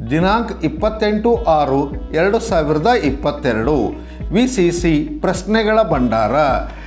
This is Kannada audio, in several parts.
ದಿನಾಂಕ ಇಪ್ಪತ್ತೆಂಟು ಆರು ಎರಡು ಸಾವಿರದ ಇಪ್ಪತ್ತೆರಡು ವಿ ಸಿ ಸಿ ಪ್ರಶ್ನೆಗಳ ಭಂಡಾರ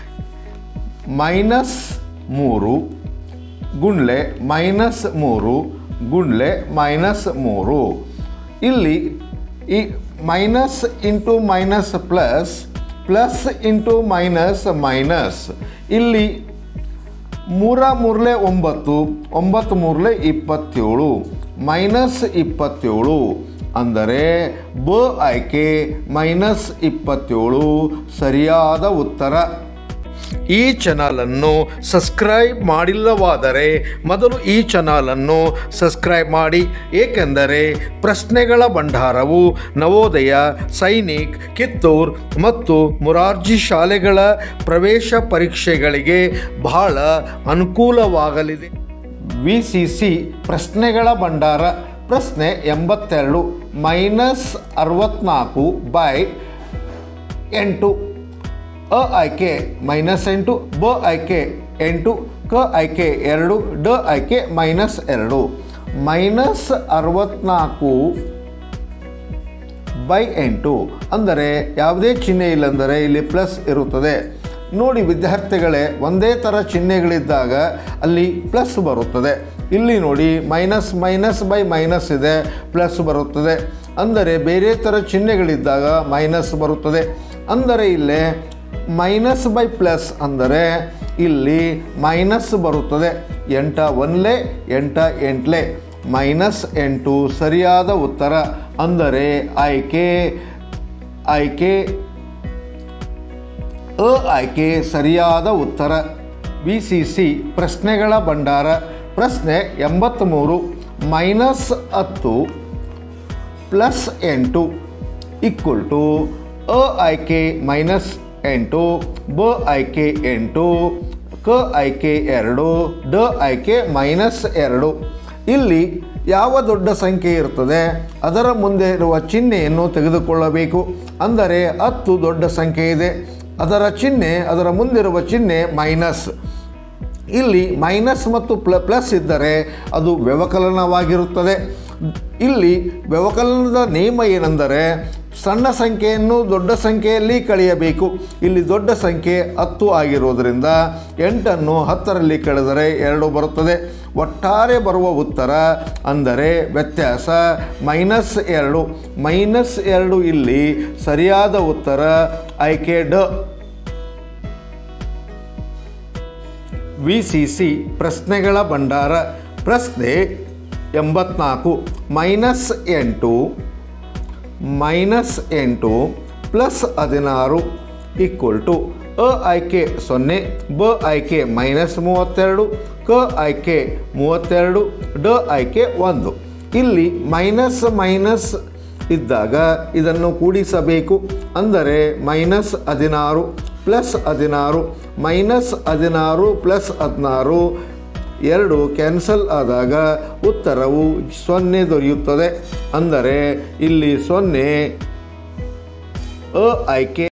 ಮೈನಸ್ ಮೂರು ಗುಂಡ್ಲೆ ಮೈನಸ್ ಮೂರು ಗುಂಡ್ಲೆ ಮೈನಸ್ ಮೂರು ಇಲ್ಲಿ ಈ minus into minus plus plus into minus minus ಇಲ್ಲಿ ಮೂರ ಮೂರಲೆ ಒಂಬತ್ತು ಒಂಬತ್ತು ಮೂರಲೆ ಇಪ್ಪತ್ತೇಳು ಮೈನಸ್ ಇಪ್ಪತ್ತೇಳು ಅಂದರೆ ಬ ಆಯ್ಕೆ ಮೈನಸ್ ಇಪ್ಪತ್ತೇಳು ಸರಿಯಾದ ಉತ್ತರ ಈ ಚಾನಲನ್ನು ಸಬ್ಸ್ಕ್ರೈಬ್ ಮಾಡಿಲ್ಲವಾದರೆ ಮೊದಲು ಈ ಚಾನಲನ್ನು ಸಬ್ಸ್ಕ್ರೈಬ್ ಮಾಡಿ ಏಕೆಂದರೆ ಪ್ರಶ್ನೆಗಳ ಭಂಡಾರವು ನವೋದಯ ಸೈನಿಕ್ ಕಿತ್ತೂರ್ ಮತ್ತು ಮುರಾರ್ಜಿ ಶಾಲೆಗಳ ಪ್ರವೇಶ ಪರೀಕ್ಷೆಗಳಿಗೆ ಬಹಳ ಅನುಕೂಲವಾಗಲಿದೆ ವಿ ಸಿ ಸಿ ಪ್ರಶ್ನೆಗಳ ಭಂಡಾರ ಪ್ರಶ್ನೆ ಎಂಬತ್ತೆರಡು ಮೈನಸ್ ಅರವತ್ನಾಲ್ಕು ಬೈ ಎಂಟು ಅ ಆಯ್ಕೆ ಮೈನಸ್ ಎಂಟು ಬ ಆಯ್ಕೆ ಎಂಟು ಕ ಆಯ್ಕೆ ಎರಡು ಡ ಆಯ್ಕೆ ಮೈನಸ್ ಎರಡು ಮೈನಸ್ ಅರವತ್ನಾಲ್ಕು ಬೈ ಎಂಟು ಅಂದರೆ ಯಾವುದೇ ಚಿಹ್ನೆ ಇಲ್ಲಂದರೆ ಇಲ್ಲಿ ಪ್ಲಸ್ ಇರುತ್ತದೆ ನೋಡಿ ವಿದ್ಯಾರ್ಥಿಗಳೇ ಒಂದೇ ಥರ ಚಿಹ್ನೆಗಳಿದ್ದಾಗ ಅಲ್ಲಿ ಪ್ಲಸ್ ಬರುತ್ತದೆ ಇಲ್ಲಿ ನೋಡಿ ಮೈನಸ್ ಮೈನಸ್ ಬೈ ಮೈನಸ್ ಇದೆ ಪ್ಲಸ್ ಬರುತ್ತದೆ ಅಂದರೆ ಬೇರೆ ಥರ ಚಿಹ್ನೆಗಳಿದ್ದಾಗ ಮೈನಸ್ ಬರುತ್ತದೆ ಅಂದರೆ ಇಲ್ಲೇ ಮೈನಸ್ ಬೈ ಪ್ಲಸ್ ಅಂದರೆ ಇಲ್ಲಿ ಮೈನಸ್ ಬರುತ್ತದೆ ಎಂಟ ಒನ್ಲೆ ಎಂಟ ಎಂಟ್ಲೆ ಮೈನಸ್ ಎಂಟು ಸರಿಯಾದ ಉತ್ತರ ಅಂದರೆ ಆಯ್ಕೆ ಆಯ್ಕೆ ಅ ಆಯ್ಕೆ ಸರಿಯಾದ ಉತ್ತರ ಬಿ ಸಿ ಸಿ ಪ್ರಶ್ನೆಗಳ ಭಂಡಾರ ಪ್ರಶ್ನೆ ಎಂಬತ್ತ್ಮೂರು ಮೈನಸ್ ಹತ್ತು ಪ್ಲಸ್ ಎಂಟು ಈಕ್ವಲ್ ಟು ಅ ಆಯ್ಕೆ ಮೈನಸ್ ಎಂಟು ಬ ಆಯ್ಕೆ ಎಂಟು ಕ ಆಯ್ಕೆ ಎರಡು ಡ ಆಯ್ಕೆ ಮೈನಸ್ ಎರಡು ಇಲ್ಲಿ ಯಾವ ದೊಡ್ಡ ಸಂಖ್ಯೆ ಇರ್ತದೆ ಅದರ ಮುಂದೆ ಇರುವ ಚಿಹ್ನೆಯನ್ನು ತೆಗೆದುಕೊಳ್ಳಬೇಕು ಅಂದರೆ ಹತ್ತು ದೊಡ್ಡ ಸಂಖ್ಯೆ ಇದೆ ಅದರ ಚಿಹ್ನೆ ಅದರ ಮುಂದಿರುವ ಚಿಹ್ನೆ ಮೈನಸ್ ಇಲ್ಲಿ ಮೈನಸ್ ಮತ್ತು ಪ್ಲ ಪ್ಲಸ್ ಇದ್ದರೆ ಅದು ವ್ಯವಕಲನವಾಗಿರುತ್ತದೆ ಇಲ್ಲಿ ವ್ಯವಕಲನದ ನಿಯಮ ಏನೆಂದರೆ ಸಣ್ಣ ಸಂಖ್ಯೆಯನ್ನು ದೊಡ್ಡ ಸಂಖ್ಯೆಯಲ್ಲಿ ಕಳೆಯಬೇಕು ಇಲ್ಲಿ ದೊಡ್ಡ ಸಂಖ್ಯೆ ಹತ್ತು ಆಗಿರುವುದರಿಂದ ಎಂಟನ್ನು ಹತ್ತರಲ್ಲಿ ಕಳೆದರೆ ಎರಡು ಬರುತ್ತದೆ ಒಟ್ಟಾರೆ ಬರುವ ಉತ್ತರ ಅಂದರೆ ವ್ಯತ್ಯಾಸ ಮೈನಸ್ ಎರಡು ಮೈನಸ್ ಎರಡು ಇಲ್ಲಿ ಸರಿಯಾದ ಉತ್ತರ ಆಯ್ಕೆ ಡ ವಿ ಸಿ ಸಿ ಪ್ರಶ್ನೆಗಳ ಭಂಡಾರ ಪ್ರಶ್ನೆ ಎಂಬತ್ನಾಲ್ಕು ಮೈನಸ್ ಎಂಟು ಮೈನಸ್ ಎಂಟು ಪ್ಲಸ್ ಹದಿನಾರು ಈಕ್ವಲ್ ಟು ಅ ಆಯ್ಕೆ ಸೊನ್ನೆ ಬ ಆಯ್ಕೆ ಮೈನಸ್ ಮೂವತ್ತೆರಡು ಕ ಆಯ್ಕೆ ಮೂವತ್ತೆರಡು ಡ ಆಯ್ಕೆ ಒಂದು ಇಲ್ಲಿ ಮೈನಸ್ ಮೈನಸ್ ಇದ್ದಾಗ ಇದನ್ನು ಕೂಡಿಸಬೇಕು ಅಂದರೆ ಮೈನಸ್ ಹದಿನಾರು ಪ್ಲಸ್ ಹದಿನಾರು ಮೈನಸ್ ಹದಿನಾರು ಪ್ಲಸ್ ಹದಿನಾರು ಎರಡು ಕ್ಯಾನ್ಸಲ್ ಆದಾಗ ಉತ್ತರವು ಸೊನ್ನೆ ದೊರೆಯುತ್ತದೆ ಅಂದರೆ ಇಲ್ಲಿ ಸೊನ್ನೆ ಅ ಆಯ್ಕೆ